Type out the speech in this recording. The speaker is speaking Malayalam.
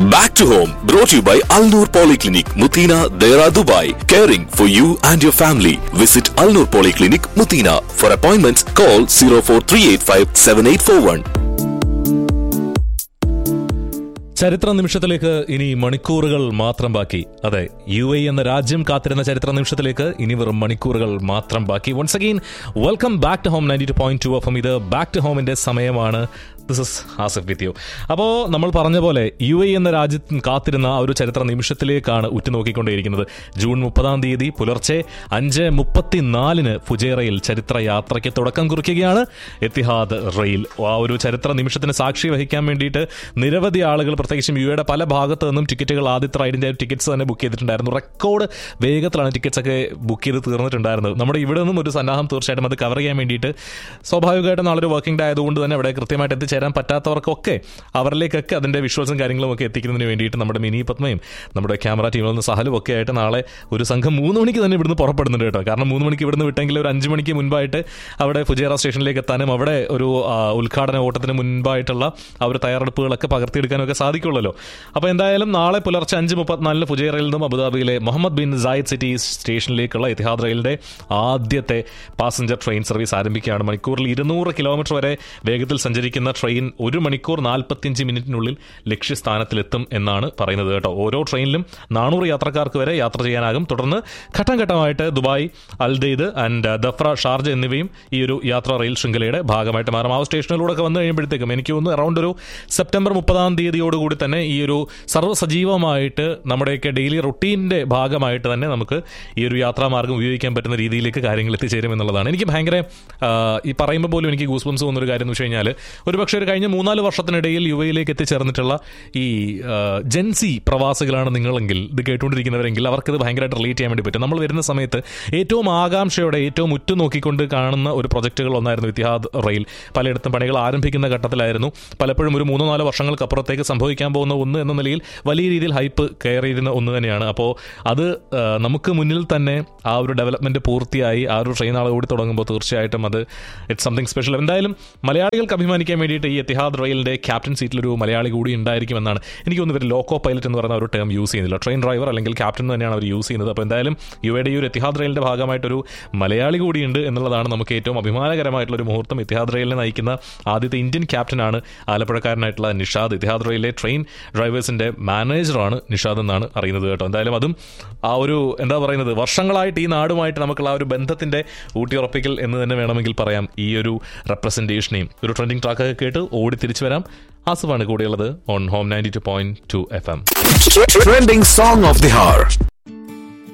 Back to home, brought to you by Al Noor Polyclinic, Mutina, Dera, Dubai. Caring for you and your family. Visit Al Noor Polyclinic, Mutina. For appointments, call 04385 7841. ചരിത്ര നിമിഷത്തിലേക്ക് ഇനി മണിക്കൂറുകൾ മാത്രം ബാക്കി അതെ യു എ എന്ന രാജ്യം കാത്തിരുന്ന ചരിത്ര നിമിഷത്തിലേക്ക് ഇനി വെറും മണിക്കൂറുകൾ മാത്രം ബാക്കി once again welcome back to home ninety two point two F ഇത് ബാക്ക് ടു ഹോമിന്റെ സമയമാണ് this is Asif with you അപ്പോൾ നമ്മൾ പറഞ്ഞ പോലെ യു എ എന്ന രാജ്യത്ത് കാത്തിരുന്ന ആ ഒരു ചരിത്ര നിമിഷത്തിലേക്കാണ് ഉറ്റുനോക്കിക്കൊണ്ടേയിരിക്കുന്നത് ജൂൺ മുപ്പതാം തീയതി പുലർച്ചെ അഞ്ച് മുപ്പത്തിനാലിന് ഫുജേറയിൽ ചരിത്ര യാത്രയ്ക്ക് തുടക്കം കുറിക്കുകയാണ് എത്തിഹാദ് റെയിൽ ആ ഒരു ചരിത്ര നിമിഷത്തിന് സാക്ഷി വഹിക്കാൻ വേണ്ടിയിട്ട് നിരവധി ആളുകൾ പ്രത്യേകിച്ചും യു എയുടെ പല ഭാഗത്തു നിന്നും ടിക്കറ്റുകൾ ആദ്യത്തെ റൈഡിന്റെ ടിക്കറ്റ്സ് തന്നെ ബുക്ക് ചെയ്തിട്ടുണ്ടായിരുന്നു റെക്കോർഡ് വേഗത്തിലാണ് ടിക്കറ്റ്സ് ഒക്കെ ബുക്ക് ചെയ്ത് തീർന്നിട്ടുണ്ടായിരുന്നത് നമ്മുടെ ഇവിടെ നിന്നും ഒരു സന്നാഹം തീർച്ചയായിട്ടും അത് കവർ ചെയ്യാൻ വേണ്ടിയിട്ട് സ്വാഭാവികമായിട്ടും നാളെ ഒരു വർക്കിംഗ് ഡേ ആയതുകൊണ്ട് തന്നെ അവിടെ കൃത്യമായിട്ട് എത്തിച്ചേരാൻ പറ്റാത്തവർക്കൊക്കെ അവരിലേക്കൊക്കെ അതിന്റെ വിഷ്വൽസും കാര്യങ്ങളും ഒക്കെ എത്തിക്കുന്നതിന് വേണ്ടിയിട്ട് നമ്മുടെ മിനി പത്മയും നമ്മുടെ ക്യാമറ ടീമിൽ നിന്ന് സഹലും ഒക്കെ ആയിട്ട് നാളെ ഒരു സംഘം മൂന്ന് മണിക്ക് തന്നെ ഇവിടുന്ന് പുറപ്പെടുന്നുണ്ട് കേട്ടോ കാരണം മൂന്ന് മണിക്ക് ഇവിടുന്ന് വിട്ടെങ്കിൽ ഒരു അഞ്ച് മണിക്ക് മുൻപായിട്ട് അവിടെ ഫുജേറ സ്റ്റേഷനിലേക്ക് എത്താനും അവിടെ ഒരു ആ, ഉദ്ഘാടന ഓട്ടത്തിന് മുൻപായിട്ടുള്ള ആ ഒരു തയ്യാറെടുപ്പുകളൊക്കെ പകർത്തിയെടുക്കാനും ഒക്കെ സാധിക്കുള്ളല്ലോ അപ്പോൾ എന്തായാലും നാളെ പുലർച്ചെ അഞ്ച് മുപ്പത്തിനാലിന് ഫുജേറയിൽ നിന്നും അബുദാബിയിലെ മുഹമ്മദ് ബിൻ സായിദ് സിറ്റി സ്റ്റേഷനിലേക്കുള്ള ഇത്തിഹാദ് റെയിലിന്റെ ആദ്യത്തെ പാസഞ്ചർ ട്രെയിൻ സർവീസ് ആരംഭിക്കുകയാണ് മണിക്കൂറിൽ ഇരുന്നൂറ് കിലോമീറ്റർ വരെ വേഗത്തിൽ സഞ്ചരിക്കുന്ന ട്രെയിൻ ഒരു മണിക്കൂർ നാൽപ്പത്തിയഞ്ച് മിനിറ്റിനുള്ളിൽ ലക്ഷ്യസ്ഥാനത്തിലെത്തും എന്നാണ് പറയുന്നത് കേട്ടോ ഓരോ ട്രെയിനിലും നാനൂറ് യാത്രക്കാർക്ക് വരെ യാത്ര ചെയ്യാനാകും തുടർന്ന് ഘട്ടം ഘട്ടമായിട്ട് Dubai Al Dhaid and Dhafra Sharjah എന്നിവയും ഈ ഒരു യാത്രാ റെയിൽ ശൃംഖലയുടെ ഭാഗമായിട്ട് മാറും ആ സ്റ്റേഷനിലൂടെ ഒക്കെ വന്നു കഴിയുമ്പോഴത്തേക്കും എനിക്ക് തോന്നുന്നു അറൗണ്ട് ഒരു സെപ്റ്റംബർ മുപ്പതാം തീയതിയോടുകൂടി തന്നെ ഈ ഒരു സർവ്വസജീവമായിട്ട് നമ്മുടെയൊക്കെ ഡെയിലി റുട്ടീൻ്റെ ഭാഗമായിട്ട് തന്നെ നമുക്ക് ഈ ഒരു യാത്രാമാർഗം ഉപയോഗിക്കാൻ പറ്റുന്ന രീതിയിലേക്ക് കാര്യങ്ങൾ എത്തിച്ചേരും എന്നുള്ളതാണ് എനിക്ക് ഭയങ്കര ആ, ഈ പറയുമ്പോൾ പോലും എനിക്ക് ഗൂസ്ബംസ് തോന്നുന്നൊരു കാര്യം എന്ന് വെച്ച് കഴിഞ്ഞാൽ ഒരു പക്ഷേ ഒരു കഴിഞ്ഞ മൂന്നാല് വർഷത്തിനിടയിൽ യു എയിലേക്ക് എത്തിച്ചേർന്നിട്ടുള്ള ഈ ആ, ജെൻസി പ്രവാസികളാണ് നിങ്ങളെങ്കിൽ ഇത് കേട്ടുകൊണ്ടിരിക്കുന്നവരെങ്കിൽ അവർക്കിത് ഭയങ്കരമായിട്ട് റിലേറ്റ് ചെയ്യാൻ വേണ്ടി പറ്റും നമ്മൾ വരുന്ന സമയത്ത് ഏറ്റവും ആകാംക്ഷയോടെ ഏറ്റവും ഉറ്റുനോക്കിക്കൊണ്ട് കാണുന്ന ഒരു പ്രൊജക്റ്റുകൾ ഒന്നായിരുന്നു ഇത്തിഹാദ് റെയിൽ പലയിടത്തും പണികൾ ആരംഭിക്കുന്ന ഘട്ടത്തിലായിരുന്നു പലപ്പോഴും ഒരു മൂന്നോ നാലോ വർഷങ്ങൾക്കപ്പുറത്തേക്ക് സംഭവിക്കാൻ പോകുന്ന ഒന്ന് എന്ന നിലയിൽ വലിയ രീതിയിൽ ഹൈപ്പ് കയറിയിരുന്ന ഒന്ന് തന്നെയാണ് അപ്പോൾ അത് ആ, നമുക്ക് മുന്നിൽ തന്നെ ആ ഒരു ഡെവലപ്മെന്റ് പൂർത്തിയായി ആ ഒരു ട്രെയിൻ ആൾ ഓടി തുടങ്ങുമ്പോൾ തീർച്ചയായിട്ടും അത് ഇറ്റ്സ് സംതിങ് സ്പെഷ്യൽ എന്തായാലും മലയാളികൾക്ക് അഭിമാനിക്കാൻ വേണ്ടിയിട്ട് ഈ എത്തിഹാദ് റെയിലിന്റെ ക്യാപ്റ്റൻ സീറ്റിലൊരു മലയാളി കൂടി ഉണ്ടായിരിക്കുമെന്നാണ് എനിക്ക് തോന്നുന്നു ഇവർ ലോക്കോ പൈലറ്റ് എന്ന് പറയുന്ന ഒരു ടേം യൂസ് ചെയ്യുന്നില്ല ട്രെയിൻ ഡ്രൈവർ അല്ലെങ്കിൽ ക്യാപ്റ്റൻ തന്നെയാണ് അവർ യൂസ് ചെയ്യുന്നത് അപ്പോൾ എന്തായാലും യുവയുടെ ഈ ഒരു എത്തിഹാദ് റെയിലിന്റെ ഭാഗമായിട്ടൊരു മലയാളി കൂടിയുണ്ട് എന്നുള്ളതാണ് നമുക്ക് ഏറ്റവും അഭിമാനകരമായിട്ടുള്ള ഒരു മുഹൂർത്തം ഇത്തിഹാദ് റെയിലിനെ നയിക്കുന്ന ആദ്യത്തെ ഇന്ത്യൻ ക്യാപ്റ്റനാണ് ആലപ്പുഴക്കാരനായിട്ടുള്ള നിഷാദ് ഇത്തിഹാദ് റെയിലിലെ ട്രെയിൻ ഡ്രൈവേഴ്സിന്റെ മാനേജറാണ് നിഷാദ് എന്നാണ് അറിയുന്നത് കേട്ടോ എന്തായാലും അതും ആ ഒരു എന്താ പറയുന്നത് വർഷങ്ങളായിട്ട് ഈ നാടുമായിട്ട് നമുക്കുള്ള ആ ഒരു ബന്ധത്തിന്റെ ഊട്ടിയുറപ്പിക്കൽ എന്ന് തന്നെ വേണമെങ്കിൽ പറയാം ഈ ഒരു റെപ്രസെന്റേഷനെയും ഒരു ട്രെൻഡിങ് ട്രാക്കൊക്കെ കേട്ട് ഓടി തിരിച്ചു വരാം ആസുവാണ് കൂടെയുള്ളത് on home ninety two point two F M Trending song of the hour.